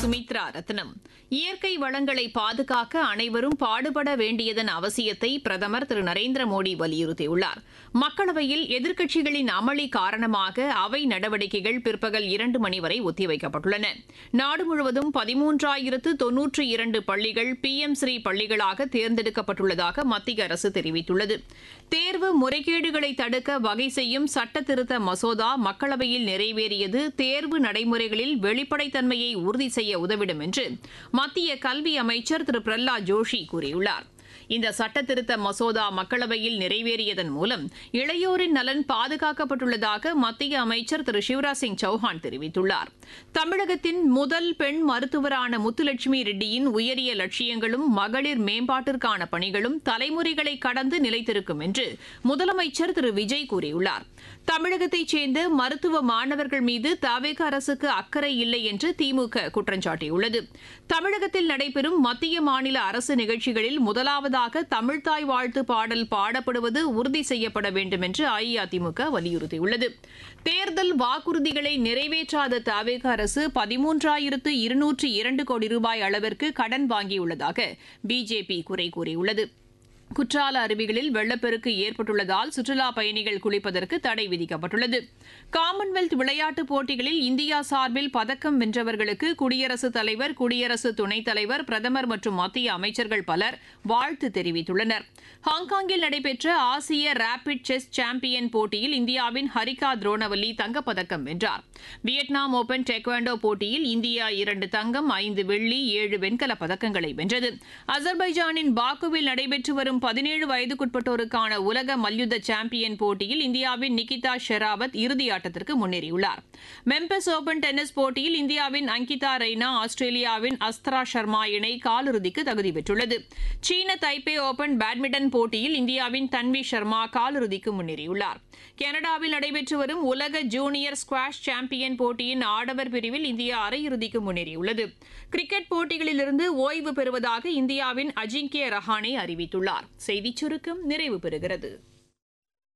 சுமித்ரா ரத்னம் இயற்கை வளங்களை பாதுகாக்க அனைவரும் பாடுபட வேண்டியதன் அவசியத்தை பிரதமர் திரு நரேந்திர மோடி வலியுறுத்தியுள்ளார் மக்களவையில் எதிர்க்கட்சிகளின் அமளி காரணமாக அவை நடவடிக்கைகள் பிற்பகல் இரண்டு மணி வரை ஒத்திவைக்கப்பட்டுள்ளன நாடு முழுவதும் பதிமூன்றாயிரத்து தொன்னூற்றி இரண்டு பள்ளிகள் பி எம் ஸ்ரீ பள்ளிகளாக தேர்ந்தெடுக்கப்பட்டுள்ளதாக மத்திய அரசு தெரிவித்துள்ளது தேர்வு முறைகேடுகளை தடுக்க வகை செய்யும் சட்ட திருத்த மசோதா மக்களவையில் நிறைவேறியது தேர்வு நடைமுறைகளில் வெளிப்படைத்தன்மையை உறுதி செய்ய உதவிடும் என்று மத்திய கல்வி அமைச்சர் திரு பிரஹ்லாத் ஜோஷி கூறியுள்ளார் இந்த சட்டத்திருத்த மசோதா மக்களவையில் நிறைவேறியதன் மூலம் இளையோரின் நலன் பாதுகாக்கப்பட்டுள்ளதாக மத்திய அமைச்சர் திரு சிவராஜ் சிங் சௌஹான் தெரிவித்துள்ளார் தமிழகத்தின் முதல் பெண் மருத்துவரான முத்துலட்சுமி ரெட்டியின் உயரிய லட்சியங்களும் மகளிர் மேம்பாட்டிற்கான பணிகளும் தலைமுறைகளை கடந்து நிலைத்திருக்கும் என்று முதலமைச்சர் திரு விஜய் கூறியுள்ளார் தமிழகத்தைச் சேர்ந்த மருத்துவ மாணவர்கள் மீது தவேக அரசுக்கு அக்கறை இல்லை என்று திமுக குற்றம் சாட்டியுள்ளது தமிழகத்தில் நடைபெறும் மத்திய மாநில அரசு நிகழ்ச்சிகளில் முதலாவதாக தமிழ்தாய் வாழ்த்து பாடல் பாடப்படுவது உறுதி செய்யப்பட வேண்டும் என்று அஇஅதிமுக வலியுறுத்தியுள்ளது தேர்தல் வாக்குறுதிகளை நிறைவேற்றாத தவேக அரசு பதிமூன்றாயிரத்து இருநூற்று இரண்டு கோடி ரூபாய் அளவிற்கு கடன் வாங்கியுள்ளதாக பிஜேபி குறை கூறியுள்ளது குற்றால அருவிகளில் வெள்ளப்பெருக்கு ஏற்பட்டுள்ளதால் சுற்றுலா பயணிகள் குளிப்பதற்கு தடை விதிக்கப்பட்டுள்ளது காமன்வெல்த் விளையாட்டுப் போட்டிகளில் இந்தியா சார்பில் பதக்கம் வென்றவர்களுக்கு குடியரசுத் தலைவர் குடியரசு துணைத் தலைவர் பிரதமர் மற்றும் மத்திய அமைச்சர்கள் பலர் வாழ்த்து தெரிவித்துள்ளனர் ஹாங்காங்கில் நடைபெற்ற ஆசிய ரேபிட் செஸ் சாம்பியன் போட்டியில் இந்தியாவின் ஹரிகா துரோணவல்லி தங்கப்பதக்கம் வென்றார் வியட்நாம் ஓபன் டெக்வாண்டோ போட்டியில் இந்தியா இரண்டு தங்கம் ஐந்து வெள்ளி ஏழு வெண்கலப் பதக்கங்களை வென்றது அசர்பைஜானின் பாக்குவில் நடைபெற்று வரும் பதினேழு வயதுக்குட்பட்டோருக்கான உலக மல்யுத்த சாம்பியன் போட்டியில் இந்தியாவின் நிகிதா ஷெராவத் இறுதி ஆட்டத்திற்கு முன்னேறியுள்ளார் மெம்பஸ் ஓபன் டென்னிஸ் போட்டியில் இந்தியாவின் அங்கிதா ரெய்னா ஆஸ்திரேலியாவின் அஸ்தரா சர்மா இணை காலிறுதிக்கு தகுதி பெற்றுள்ளது சீன தைப்பே ஓபன் பேட்மிண்டன் போட்டியில் இந்தியாவின் தன்வி சர்மா காலிறுதிக்கு முன்னேறியுள்ளார் கனடாவில் நடைபெற்று வரும் உலக ஜூனியர் ஸ்குவாஷ் சாம்பியன் போட்டியின் ஆடவர் பிரிவில் இந்தியா அரையிறுதிக்கு முன்னேறியுள்ளது கிரிக்கெட் போட்டிகளிலிருந்து ஓய்வு பெறுவதாக இந்தியாவின் அஜிங்கிய ரஹானே அறிவித்துள்ளார் செய்திச் சுருக்கம் நிறைவு பெறுகிறது